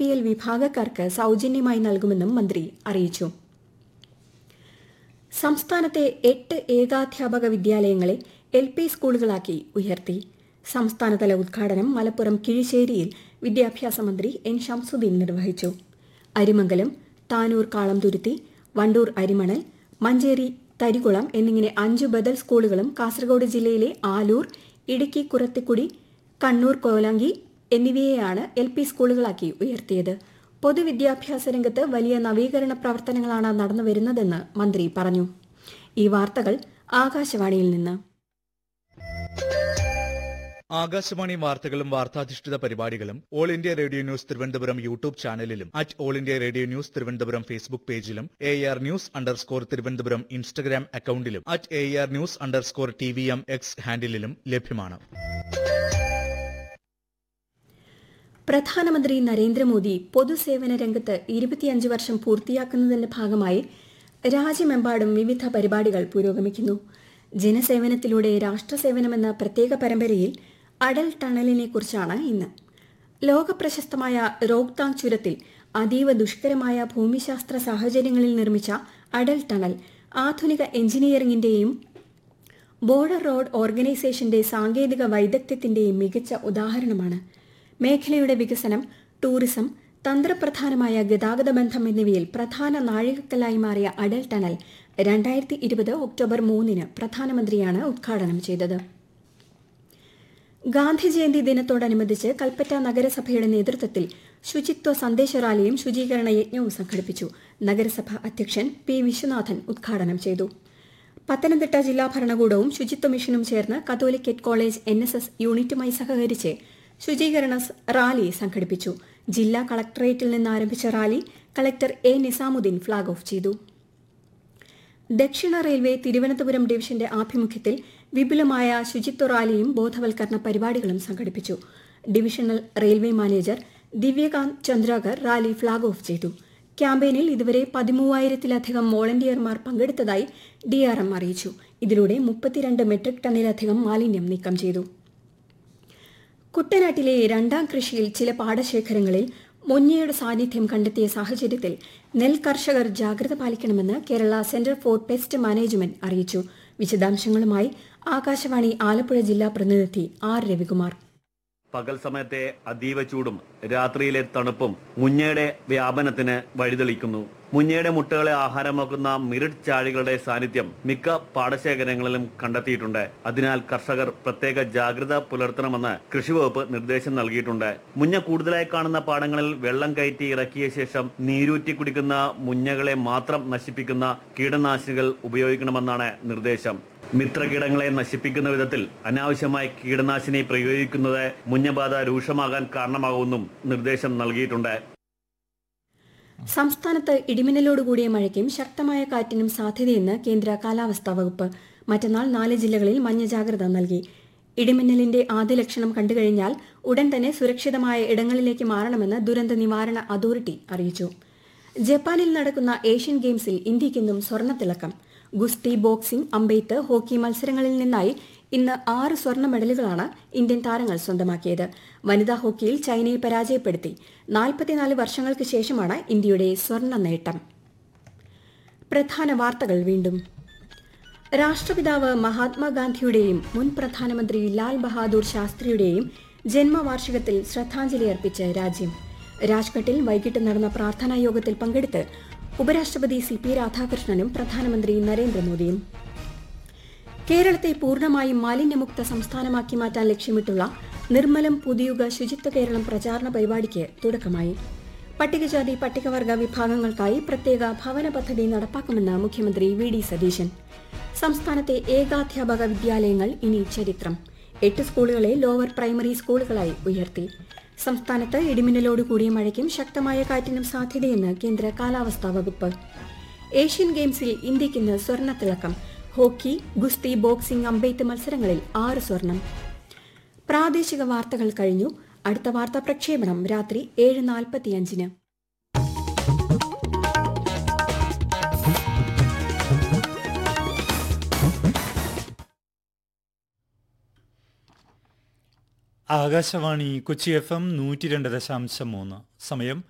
P L വിഭാഗക്കാർക്ക് സൌജന്യമായി നൽകുമെന്നും മന്ത്രി അറിയിച്ചു സംസ്ഥാനത്തെ എട്ട് ഏകാധ്യാപക വിദ്യാലയങ്ങളെ എൽ പി സ്കൂളുകളാക്കി ഉയർത്തി സംസ്ഥാനതല ഉദ്ഘാടനം മലപ്പുറം കിഴിശ്ശേരിയിൽ വിദ്യാഭ്യാസ മന്ത്രി എൻ ഷംസുദ്ദീൻ നിർവഹിച്ചു അരിമംഗലം താനൂർ കാളംതുരുത്തി വണ്ടൂർ അരിമണൽ മഞ്ചേരി തരികുളം എന്നിങ്ങനെ അഞ്ചു ബദൽ സ്കൂളുകളും കാസർഗോഡ് ജില്ലയിലെ ആലൂർ ഇടുക്കി കുറത്തിക്കുടി കണ്ണൂർ കോലാങ്കി എന്നിവയെയാണ് എൽ പി സ്കൂളുകളാക്കി ഉയർത്തിയത് പൊതുവിദ്യാഭ്യാസ രംഗത്ത് വലിയ നവീകരണ പ്രവർത്തനങ്ങളാണ് നടന്നുവരുന്നതെന്ന് മന്ത്രി പറഞ്ഞു ഈ വാർത്തകൾ ആകാശവാണിയിൽ നിന്ന് ആകാശവാണി വാർത്തകളും വാർത്താധിഷ്ഠിത പരിപാടികളും all India radio news Thiruvananthapuram YouTube ചാനലിലും at all India radio news Thiruvananthapuram Facebook പേജിലും A R news underscore Thiruvananthapuram Instagram അക്കൌണ്ടിലും at A R news underscore T V M X ഹാൻഡിലും ലഭ്യമാണ് പ്രധാനമന്ത്രി നരേന്ദ്രമോദി പൊതുസേവന രംഗത്ത് ഇരുപത്തിയഞ്ച് വർഷം പൂർത്തിയാക്കുന്നതിന്റെ ഭാഗമായി രാജ്യമെമ്പാടും വിവിധ പരിപാടികൾ പുരോഗമിക്കുന്നു ജനസേവനത്തിലൂടെ രാഷ്ട്രസേവനമെന്ന പ്രത്യേക പരമ്പരയിൽ അടൽ ടണലിനെ കുറിച്ചാണ് ഇന്ന് ലോകപ്രശസ്തമായ റോക്താങ് ചുരത്തിൽ അതീവ ദുഷ്കരമായ ഭൂമിശാസ്ത്ര സാഹചര്യങ്ങളിൽ നിർമ്മിച്ച അടൽ ടണൽ ആധുനിക എഞ്ചിനീയറിംഗിന്റെയും ബോർഡർ റോഡ് ഓർഗനൈസേഷന്റെ സാങ്കേതിക വൈദഗ്ധ്യത്തിന്റെയും മികച്ച ഉദാഹരണമാണ് മേഖലയുടെ വികസനം ടൂറിസം തന്ത്രപ്രധാനമായ ഗതാഗത ബന്ധം എന്നിവയിൽ പ്രധാന നാഴികക്കല്ലായി മാറിയ അടൽ ടണൽ രണ്ടായിരത്തി ഇരുപത് ഒക്ടോബർ മൂന്നിന് പ്രധാനമന്ത്രിയാണ് ഉദ്ഘാടനം ചെയ്തത് ഗാന്ധി ജയന്തി ദിനത്തോടനുബന്ധിച്ച് കൽപ്പറ്റ നഗരസഭയുടെ നേതൃത്വത്തിൽ ശുചിത്വ സന്ദേശ റാലിയും ശുചീകരണ യജ്ഞവും സംഘടിപ്പിച്ചു നഗരസഭ അധ്യക്ഷൻ പി വിശ്വനാഥൻ ഉദ്ഘാടനം ചെയ്തു പത്തനംതിട്ട ജില്ലാ ഭരണകൂടവും ശുചിത്വ മിഷനും ചേർന്ന് Catholicate college N S S യൂണിറ്റുമായി സഹകരിച്ച് ശുചീകരണ റാലി സംഘടിപ്പിച്ചു ജില്ലാ കളക്ടറേറ്റിൽ നിന്ന് ആരംഭിച്ച rally collector A Nizamuddin flag off ചെയ്തു ദക്ഷിണ റെയിൽവേ തിരുവനന്തപുരം ഡിവിഷന്റെ ആഭിമുഖ്യത്തിൽ വിപുലമായ ശുചിത്വ റാലിയും ബോധവൽക്കരണ പരിപാടികളും സംഘടിപ്പിച്ചു divisional railway manager Divyakant Chandrakar rally flag off ചെയ്തു ക്യാമ്പയിനിൽ ഇതുവരെ പതിമൂവായിരത്തിലധികം വോളണ്ടിയർമാർ പങ്കെടുത്തതായി ഡിആർഎം അറിയിച്ചു ഇതിലൂടെ മുപ്പത്തിരണ്ട് മെട്രിക് ടണ്ണിലധികം മാലിന്യം നീക്കം ചെയ്തു കുട്ടനാട്ടിലെ രണ്ടാം കൃഷിയിൽ ചില പാടശേഖരങ്ങളിൽ മുഞ്ഞയുടെ സാന്നിധ്യം കണ്ടെത്തിയ സാഹചര്യത്തിൽ നെൽ കർഷകർ ജാഗ്രത പാലിക്കണമെന്ന് Kerala centre for pest management അറിയിച്ചു വിശദാംശങ്ങളുമായി ആകാശവാണി ആലപ്പുഴ ജില്ലാ പ്രതിനിധി ആർ രവികുമാർ പകൽ സമയത്തെ അതീവ ചൂടും രാത്രിയിലെ തണുപ്പും മുഞ്ഞയുടെ വ്യാപനത്തിന് വഴിതെളിക്കുന്നു മുഞ്ഞയുടെ മുട്ടകളെ ആഹാരമാക്കുന്ന മിറിഡ് ചാഴികളുടെ സാന്നിധ്യം മിക്ക പാടശേഖരങ്ങളിലും കണ്ടെത്തിയിട്ടുണ്ട് അതിനാൽ കർഷകർ പ്രത്യേക ജാഗ്രത പുലർത്തണമെന്ന് കൃഷിവകുപ്പ് നിർദ്ദേശം നൽകിയിട്ടുണ്ട് മുഞ്ഞ കൂടുതലായി കാണുന്ന പാടങ്ങളിൽ വെള്ളം കയറ്റി ഇറക്കിയ ശേഷം നീരൂറ്റി കുടിക്കുന്ന മുഞ്ഞകളെ മാത്രം നശിപ്പിക്കുന്ന കീടനാശിനികൾ ഉപയോഗിക്കണമെന്നാണ് നിർദ്ദേശം മിത്രകീടങ്ങളെ നശിപ്പിക്കുന്ന വിധത്തിൽ അനാവശ്യമായി കീടനാശിനി പ്രയോഗിക്കുന്നത് മുഞ്ഞബാധ രൂക്ഷമാകാൻ കാരണമാകുമെന്നും നിർദ്ദേശം നൽകിയിട്ടുണ്ട് സംസ്ഥാനത്ത് ഇടിമിന്നലോടുകൂടിയ മഴയ്ക്കും ശക്തമായ കാറ്റിനും സാധ്യതയെന്ന് കേന്ദ്ര കാലാവസ്ഥാ വകുപ്പ് മറ്റന്നാൾ നാല് ജില്ലകളിൽ മഞ്ഞ ജാഗ്രത നൽകി ഇടിമിന്നലിന്റെ ആദ്യ ലക്ഷണം കണ്ടുകഴിഞ്ഞാൽ ഉടൻ തന്നെ സുരക്ഷിതമായ ഇടങ്ങളിലേക്ക് മാറണമെന്ന് ദുരന്ത നിവാരണ അതോറിറ്റി അറിയിച്ചു ജപ്പാനിൽ നടക്കുന്ന ഏഷ്യൻ ഗെയിംസിൽ ഇന്ത്യയ്ക്കിന്നും സ്വർണ്ണത്തിളക്കം ഗുസ്തി ബോക്സിംഗ് അമ്പെയ്ത്ത് ഹോക്കി മത്സരങ്ങളിൽ നിന്നായി ഇന്ന് ആറ് സ്വർണ്ണ മെഡലുകളാണ് ഇന്ത്യൻ താരങ്ങൾ സ്വന്തമാക്കിയത് വനിതാ ഹോക്കിയിൽ ചൈനയെ പരാജയപ്പെടുത്തി നാൽപ്പത്തിനാല് വർഷങ്ങൾക്ക് ശേഷമാണ് ഇന്ത്യയുടെ സ്വർണ്ണ നേട്ടം പ്രധാന വാർത്തകൾ വീണ്ടും രാഷ്ട്രപിതാവ് മഹാത്മാഗാന്ധിയുടെയും മുൻ പ്രധാനമന്ത്രി ലാൽ ബഹാദൂർ ശാസ്ത്രിയുടെയും ജന്മവാർഷികത്തിൽ ശ്രദ്ധാഞ്ജലി അർപ്പിച്ച് രാജ്യം രാജ്ഘട്ടിൽ വൈകിട്ട് നടന്ന പ്രാർത്ഥനാ യോഗത്തിൽ പങ്കെടുത്ത് ഉപരാഷ്ട്രപതി സി പി രാധാകൃഷ്ണനും പ്രധാനമന്ത്രി നരേന്ദ്രമോദിയും കേരളത്തെ പൂർണ്ണമായും മാലിന്യമുക്ത സംസ്ഥാനമാക്കി മാറ്റാൻ ലക്ഷ്യമിട്ടുള്ള നിർമ്മലം പുതിയുഗ ശുചിത്വ കേരളം പ്രചാരണ പരിപാടിക്ക് തുടക്കമായി പട്ടികജാതി പട്ടികവർഗ വിഭാഗങ്ങൾക്കായി പ്രത്യേക ഭവന പദ്ധതി നടപ്പാക്കുമെന്ന് മുഖ്യമന്ത്രി വി ഡി സതീശൻ സംസ്ഥാനത്തെ ഏകാധ്യാപക വിദ്യാലയങ്ങൾ ഇനി ചരിത്രം എട്ട് സ്കൂളുകളെ ലോവർ പ്രൈമറി സ്കൂളുകളായി ഉയർത്തി സംസ്ഥാനത്ത് ഇടിമിന്നലോട് കൂടിയ മഴയ്ക്കും ശക്തമായ കാറ്റിനും സാധ്യതയെന്ന് കേന്ദ്ര കാലാവസ്ഥാ വകുപ്പ് ഏഷ്യൻ ഗെയിംസിൽ ഇന്ത്യയ്ക്കിന്ന് സ്വർണ്ണത്തിളക്കം ഹോക്കി ഗുസ്തി ബോക്സിംഗ് അമ്പെയ്ത്ത് മത്സരങ്ങളിൽ ആറ് സ്വർണം പ്രാദേശിക വാർത്തകൾ കഴിഞ്ഞു അടുത്ത വാർത്താ പ്രക്ഷേപണം രാത്രി ഏഴ് നാൽപ്പത്തിയഞ്ചിന് ആകാശവാണി കൊച്ചി എഫ് എം നൂറ്റി രണ്ട് ദശാംശം മൂന്ന് സമയം